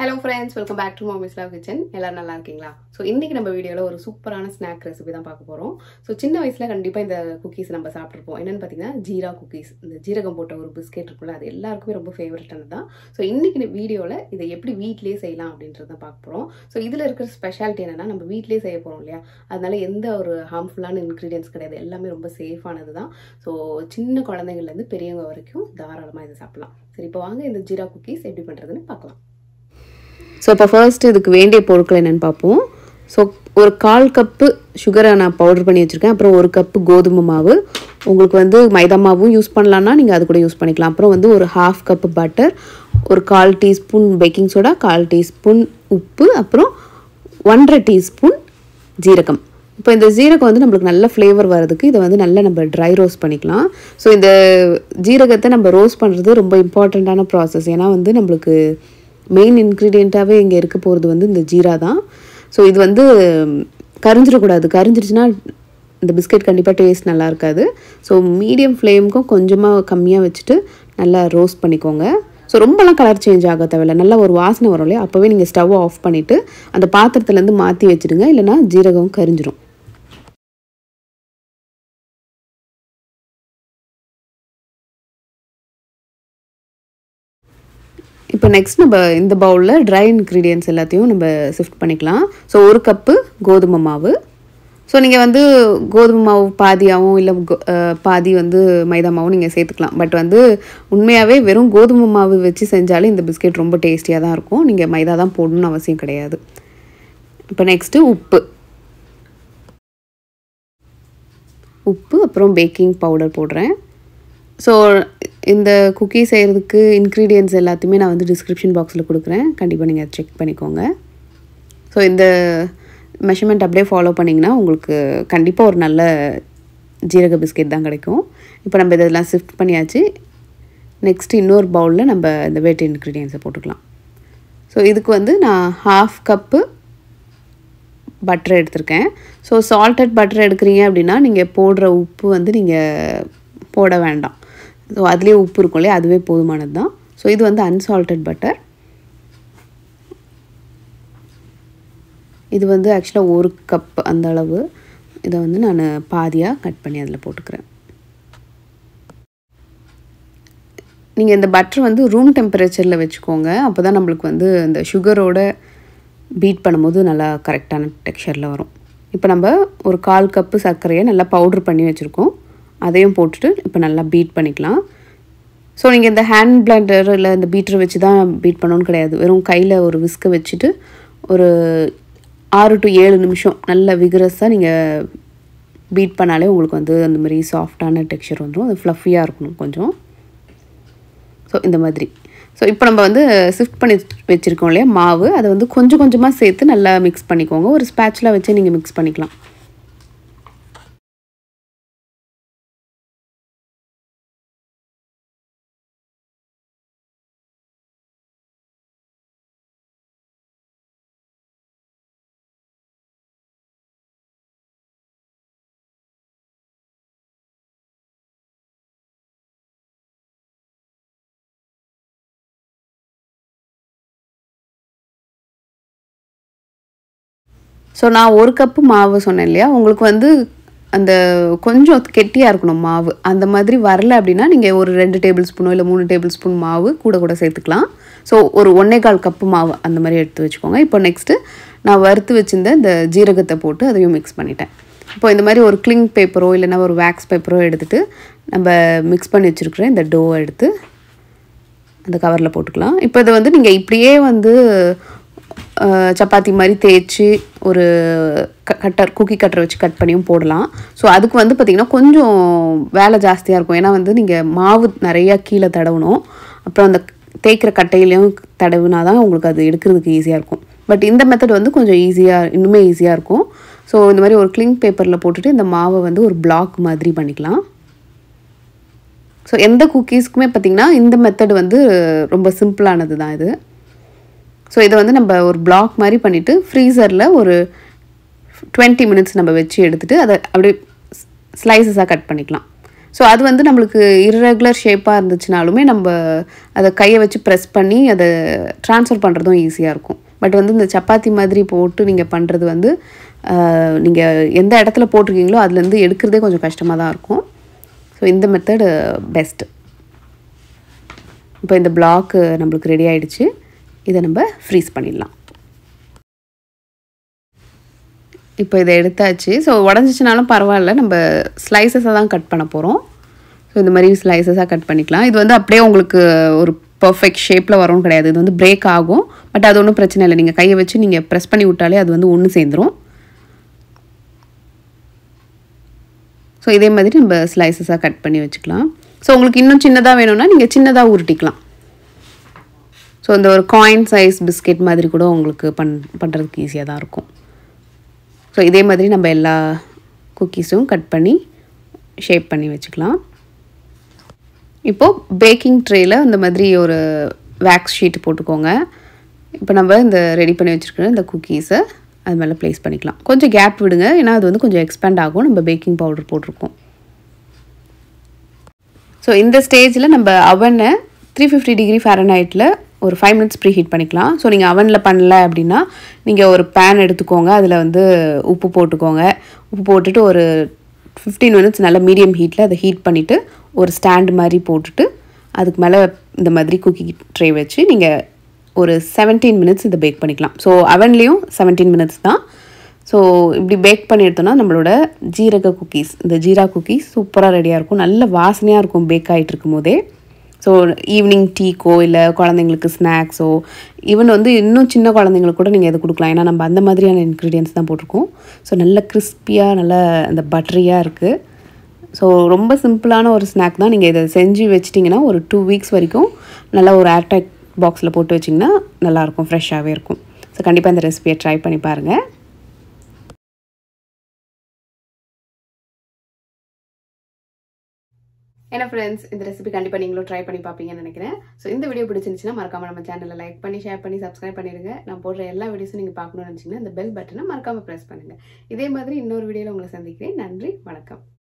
hello friends welcome back to mommy's love kitchen எல்லாரும் நல்லா இருக்கீங்களா ஸோ இன்னைக்கு நம்ம வீடியோவில் ஒரு சூப்பரான ஸ்நாக் ரெசிபி தான் பார்க்க போகிறோம் ஸோ சின்ன வயசில் கண்டிப்பாக இந்த குக்கீஸ் நம்ம சாப்பிட்ருப்போம் என்னென்னு பார்த்தீங்கன்னா ஜீரா குக்கீஸ் இந்த ஜீரகம் போட்ட ஒரு பிஸ்கெட் இருக்குல்ல அது எல்லாருக்குமே ரொம்ப ஃபேவரட்டானது தான் ஸோ இன்னைக்கு வீடியோவில் இதை எப்படி வீட்லேயே செய்யலாம் அப்படின்றத தான் பார்க்க போகிறோம் ஸோ இதில் இருக்கிற ஸ்பெஷாலிட்டி என்னென்னா நம்ம வீட்லேயே செய்ய போகிறோம் இல்லையா அதனால எந்த ஒரு ஹார்ம்ஃபுல்லான இன்க்ரீடியன்ஸ் கிடையாது எல்லாமே ரொம்ப சேஃபானது தான் ஸோ சின்ன குழந்தைங்கள்லேருந்து பெரியவங்க வரைக்கும் தாராளமாக இதை சாப்பிடலாம் சரி இப்போ வாங்க இந்த ஜீரா குக்கீஸ் எப்படி பண்ணுறதுன்னு பார்க்கலாம் ஸோ இப்போ ஃபர்ஸ்ட் இதுக்கு வேண்டிய பொருட்கள் என்னென்னு பார்ப்போம் ஸோ ஒரு கால் கப்பு சுகரை நான் பவுடர் பண்ணி வச்சுருக்கேன் அப்புறம் ஒரு கப்பு கோதுமை மாவு உங்களுக்கு வந்து மைதா மாவும் யூஸ் பண்ணலான்னா நீங்கள் அது கூட யூஸ் பண்ணிக்கலாம் அப்புறம் வந்து ஒரு ஹாஃப் கப்பு பட்டர் ஒரு கால் டீஸ்பூன் பேக்கிங் சோடா கால் டீஸ்பூன் உப்பு அப்புறம் ஒன்றரை டீஸ்பூன் ஜீரகம் இப்போ இந்த ஜீரகம் வந்து நம்மளுக்கு நல்ல ஃப்ளேவர் வரதுக்கு இதை வந்து நல்லா நம்ம ட்ரை ரோஸ்ட் பண்ணிக்கலாம் ஸோ இந்த ஜீரகத்தை நம்ம ரோஸ்ட் பண்ணுறது ரொம்ப இம்பார்ட்டண்ட்டான ப்ராசஸ் ஏன்னா வந்து நம்மளுக்கு மெயின் இன்க்ரீடியண்ட்டாகவே இங்கே இருக்க போகிறது வந்து இந்த ஜீரா தான் ஸோ இது வந்து கரிஞ்சிடக்கூடாது கரிஞ்சிருச்சுன்னா இந்த பிஸ்கெட் கண்டிப்பாக டேஸ்ட் நல்லா இருக்காது ஸோ மீடியம் ஃப்ளேமுக்கும் கொஞ்சமாக கம்மியாக வச்சுட்டு நல்லா ரோஸ்ட் பண்ணிக்கோங்க ஸோ ரொம்பலாம் கலர் சேஞ்ச் ஆக தேவையில்ல நல்லா ஒரு வாசனை வரும் இல்லையா அப்போவே நீங்கள் ஸ்டவ் ஆஃப் பண்ணிவிட்டு அந்த பாத்திரத்துலேருந்து மாற்றி வச்சுடுங்க இல்லைனா ஜீரகம் கரிஞ்சிரும் இப்போ நெக்ஸ்ட் நம்ம இந்த பவுலில் ட்ரை இன்க்ரீடியன்ஸ் எல்லாத்தையும் நம்ம ஷிஃப்ட் பண்ணிக்கலாம் ஸோ ஒரு கப்பு கோதுமை மாவு ஸோ நீங்கள் வந்து கோதுமை மாவு பாதியாகவும் இல்லை பாதி வந்து மைதா மாவும் நீங்கள் சேர்த்துக்கலாம் பட் வந்து உண்மையாகவே வெறும் கோதுமை மாவு வச்சு செஞ்சாலே இந்த பிஸ்கெட் ரொம்ப டேஸ்டியாக தான் இருக்கும் நீங்கள் மைதா தான் போடணும்னு அவசியம் கிடையாது இப்போ நெக்ஸ்ட்டு உப்பு உப்பு அப்புறம் பேக்கிங் பவுடர் போடுறேன் ஸோ இந்த குக்கி செய்கிறதுக்கு இன்க்ரீடியன்ஸ் எல்லாத்தையுமே நான் வந்து டிஸ்கிரிப்ஷன் பாக்ஸில் கொடுக்குறேன் கண்டிப்பாக நீங்கள் செக் பண்ணிக்கோங்க ஸோ இந்த மெஷர்மெண்ட் அப்படியே ஃபாலோ பண்ணிங்கன்னா உங்களுக்கு கண்டிப்பாக ஒரு நல்ல ஜீரக பிஸ்கெட் தான் கிடைக்கும் இப்போ நம்ம இதெல்லாம் ஷிஃப்ட் பண்ணியாச்சு நெக்ஸ்ட் இன்னொரு பவுலில் நம்ம இந்த வெட் இன்க்ரீடியன்ஸை போட்டுக்கலாம் ஸோ இதுக்கு வந்து நான் ஹாஃப் கப்பு பட்டர் எடுத்திருக்கேன் ஸோ சால்டட் பட்டர் எடுக்கிறீங்க அப்படின்னா நீங்கள் போடுற உப்பு வந்து நீங்கள் போட வேண்டாம் ஸோ அதுலேயே உப்பு இருக்கும் இல்லையா அதுவே போதுமானது தான் ஸோ இது வந்து அன்சால்டட் பட்டர் இது வந்து ஆக்சுவலாக ஒரு கப் அந்த அளவு இதை வந்து நான் பாதியாக கட் பண்ணி அதில் போட்டுக்கிறேன் நீங்கள் இந்த பட்டர் வந்து ரூம் டெம்பரேச்சரில் வச்சுக்கோங்க அப்போ தான் நம்மளுக்கு வந்து இந்த சுகரோட பீட் பண்ணும்போது நல்லா கரெக்டான டெக்ஸ்சரில் வரும் இப்போ நம்ம ஒரு கால் கப்பு சர்க்கரையை நல்லா பவுட்ரு பண்ணி வச்சுருக்கோம் அதையும் போட்டுட்டு இப்போ நல்லா பீட் பண்ணிக்கலாம் ஸோ நீங்கள் இந்த ஹேண்ட் பிளண்டர் இல்லை இந்த பீட்டரை வச்சு தான் பீட் பண்ணணும்னு கிடையாது வெறும் கையில் ஒரு விஸ்கை வச்சுட்டு ஒரு ஆறு டு ஏழு நிமிஷம் நல்ல விகரஸாக நீங்கள் பீட் பண்ணாலே உங்களுக்கு வந்து அந்த மாதிரி சாஃப்டான டெக்ஸ்சர் வந்துடும் அது ஃப்ளஃபியாக இருக்கணும் கொஞ்சம் ஸோ இந்த மாதிரி ஸோ இப்போ நம்ம வந்து ஷிஃப்ட் பண்ணி வச்சுருக்கோம் இல்லையா மாவு அதை வந்து கொஞ்சம் கொஞ்சமாக சேர்த்து நல்லா மிக்ஸ் பண்ணிக்கோங்க ஒரு ஸ்பேட்சில் வச்சு நீங்கள் மிக்ஸ் பண்ணிக்கலாம் ஸோ நான் ஒரு கப்பு மாவு சொன்னேன் இல்லையா உங்களுக்கு வந்து அந்த கொஞ்சம் கெட்டியாக இருக்கணும் மாவு அந்த மாதிரி வரல அப்படின்னா நீங்கள் ஒரு ரெண்டு டேபிள் ஸ்பூனோ இல்லை மூணு டேபிள் ஸ்பூன் மாவு கூட கூட சேர்த்துக்கலாம் ஸோ ஒரு ஒன்றே கால் கப்பு மாவு அந்த மாதிரி எடுத்து வச்சுக்கோங்க இப்போ நெக்ஸ்ட்டு நான் வறுத்து வச்சுருந்த இந்த ஜீரகத்தை போட்டு அதையும் மிக்ஸ் பண்ணிட்டேன் இப்போ இந்த மாதிரி ஒரு கிளிங் பேப்பரோ இல்லைன்னா ஒரு வேக்ஸ் பேப்பரோ எடுத்துகிட்டு நம்ம மிக்ஸ் பண்ணி வச்சுருக்கிற இந்த டோவை எடுத்து அந்த கவரில் போட்டுக்கலாம் இப்போ இதை வந்து நீங்கள் இப்படியே வந்து சப்பாத்தி மாதிரி தேய்ச்சி ஒரு க கட்டர் குக்கி கட்டரை வச்சு கட் பண்ணியும் போடலாம் ஸோ அதுக்கு வந்து பார்த்திங்கன்னா கொஞ்சம் வேலை ஜாஸ்தியாக இருக்கும் ஏன்னா வந்து நீங்கள் மாவு நிறையா கீழே தடவணும் அப்புறம் அந்த தேய்க்கிற கட்டையிலையும் தடவுனா தான் உங்களுக்கு அது எடுக்கிறதுக்கு ஈஸியாக இருக்கும் பட் இந்த மெத்தட் வந்து கொஞ்சம் ஈஸியாக இன்னுமே ஈஸியாக இருக்கும் ஸோ இந்த மாதிரி ஒரு கிளிங் பேப்பரில் போட்டுட்டு இந்த மாவை வந்து ஒரு பிளாக் மாதிரி பண்ணிக்கலாம் ஸோ எந்த குக்கீஸ்க்குமே பார்த்திங்கன்னா இந்த மெத்தட் வந்து ரொம்ப சிம்பிளானது தான் இது ஸோ இதை வந்து நம்ம ஒரு பிளாக் மாதிரி பண்ணிவிட்டு ஃப்ரீசரில் ஒரு டுவெண்ட்டி மினிட்ஸ் நம்ம வச்சு எடுத்துகிட்டு அதை அப்படியே ஸ்லைசஸாக கட் பண்ணிக்கலாம் ஸோ அது வந்து நம்மளுக்கு irregular ஷேப்பாக இருந்துச்சுனாலுமே நம்ம அதை கையை வச்சு ப்ரெஸ் பண்ணி அதை ட்ரான்ஸ்ஃபர் பண்ணுறதும் ஈஸியாக இருக்கும் பட் வந்து இந்த சப்பாத்தி மாதிரி போட்டு நீங்கள் பண்ணுறது வந்து நீங்கள் எந்த இடத்துல போட்டிருக்கீங்களோ அதுலேருந்து எடுக்கிறதே கொஞ்சம் கஷ்டமாக தான் இருக்கும் ஸோ இந்த மெத்தடு பெஸ்ட்டு இப்போ இந்த பிளாக்கு நம்மளுக்கு ரெடி ஆயிடுச்சு இதை நம்ம ஃப்ரீஸ் பண்ணிடலாம் இப்போ இதை எடுத்தாச்சு ஸோ உடஞ்சிச்சினாலும் பரவாயில்ல நம்ம ஸ்லைசஸாக தான் கட் பண்ண போகிறோம் ஸோ இந்த மாதிரி ஸ்லைசஸாக கட் பண்ணிக்கலாம் இது வந்து அப்படியே உங்களுக்கு ஒரு பர்ஃபெக்ட் ஷேப்பில் வரும்னு கிடையாது இது வந்து பிரேக் ஆகும் பட் அது ஒன்றும் பிரச்சனை இல்லை நீங்கள் கையை வச்சு நீங்கள் ப்ரெஸ் பண்ணி விட்டாலே அது வந்து ஒன்று சேர்ந்துரும் ஸோ இதே மாதிரி நம்ம ஸ்லைசஸாக கட் பண்ணி வச்சுக்கலாம் ஸோ உங்களுக்கு இன்னும் சின்னதாக வேணும்னா நீங்கள் சின்னதாக உருட்டிக்கலாம் ஸோ இந்த ஒரு காயின் சைஸ் பிஸ்கெட் மாதிரி கூட உங்களுக்கு பண் பண்ணுறதுக்கு ஈஸியாக தான் இருக்கும் ஸோ இதே மாதிரி நம்ம எல்லா குக்கீஸும் கட் பண்ணி ஷேப் பண்ணி வச்சுக்கலாம் இப்போது பேக்கிங் ட்ரேயில் இந்த மாதிரி ஒரு வேக்ஸ் ஷீட் போட்டுக்கோங்க இப்போ நம்ம இந்த ரெடி பண்ணி வச்சுருக்கிற இந்த குக்கீஸை அது மேலே ப்ளேஸ் பண்ணிக்கலாம் கொஞ்சம் கேப் விடுங்க ஏன்னா அது வந்து கொஞ்சம் எக்ஸ்பேண்ட் ஆகும் நம்ம பேக்கிங் பவுடர் போட்டிருக்கோம் ஸோ இந்த ஸ்டேஜில் நம்ம அவனை த்ரீ ஃபிஃப்டி டிகிரி ஃபேரனைட்டில் ஒரு ஃபைவ் மினிட்ஸ் ப்ரீ ஹீட் பண்ணிக்கலாம் ஸோ நீங்கள் அவனில் பண்ணல அப்படின்னா நீங்கள் ஒரு பேன் எடுத்துக்கோங்க அதில் வந்து உப்பு போட்டுக்கோங்க உப்பு போட்டுட்டு ஒரு ஃபிஃப்டீன் மினிட்ஸ் நல்லா மீடியம் ஹீட்டில் அதை ஹீட் பண்ணிவிட்டு ஒரு ஸ்டாண்ட் மாதிரி போட்டுட்டு அதுக்கு மேலே இந்த மாதிரி குக்கி ட்ரே வச்சு நீங்கள் ஒரு செவன்டீன் மினிட்ஸ் இதை பேக் பண்ணிக்கலாம் ஸோ அவன்லேயும் செவன்டீன் மினிட்ஸ் தான் ஸோ இப்படி பேக் பண்ணி எடுத்தோம்னா நம்மளோட ஜீரக குக்கீஸ் இந்த ஜீரா குக்கீஸ் சூப்பராக ரெடியாக இருக்கும் நல்ல வாசனையாக இருக்கும் பேக் ஆகிட்டு இருக்கும் போதே ஸோ ஈவினிங் டீக்கோ இல்லை குழந்தைங்களுக்கு ஸ்நாக்ஸோ ஈவன் வந்து இன்னும் சின்ன குழந்தைங்களுக்கு கூட நீங்கள் இதை கொடுக்கலாம் ஏன்னா நம்ம அந்த மாதிரியான இன்க்ரீடியன்ஸ் தான் போட்டிருக்கோம் ஸோ நல்ல கிறிஸ்பியாக நல்ல அந்த பட்டரியாக இருக்குது ஸோ ரொம்ப சிம்பிளான ஒரு ஸ்நாக் தான் நீங்கள் இதை செஞ்சு வச்சிட்டிங்கன்னா ஒரு டூ வீக்ஸ் வரைக்கும் நல்லா ஒரு ஏர்டைட் பாக்ஸில் போட்டு வச்சிங்கன்னா நல்லாயிருக்கும் ஃப்ரெஷ்ஷாகவே இருக்கும் ஸோ கண்டிப்பாக இந்த ரெசிபியை ட்ரை பண்ணி பாருங்கள் என்ன ஃப்ரெண்ட்ஸ் இந்த ரெசிபி கண்டிப்பாக நீங்களும் ட்ரை பண்ணி பார்ப்பீங்கன்னு நினைக்கிறேன் ஸோ இந்த வீடியோ பிடிச்சிருந்துச்சுன்னா மறக்காம நம்ம சேனலை லைக் பண்ணி ஷேர் பண்ணி சப்ஸ்கிரைப் பண்ணிடுங்க நான் போடுற எல்லா வீடியோஸும் நீங்கள் பார்க்கணும்னு நினச்சிங்கன்னா இந்த பெல் பட்டனை மறக்காம ப்ரெஸ் பண்ணுங்கள் இதே மாதிரி இன்னொரு வீடியோவில் உங்களை சந்திக்கிறேன் நன்றி வணக்கம்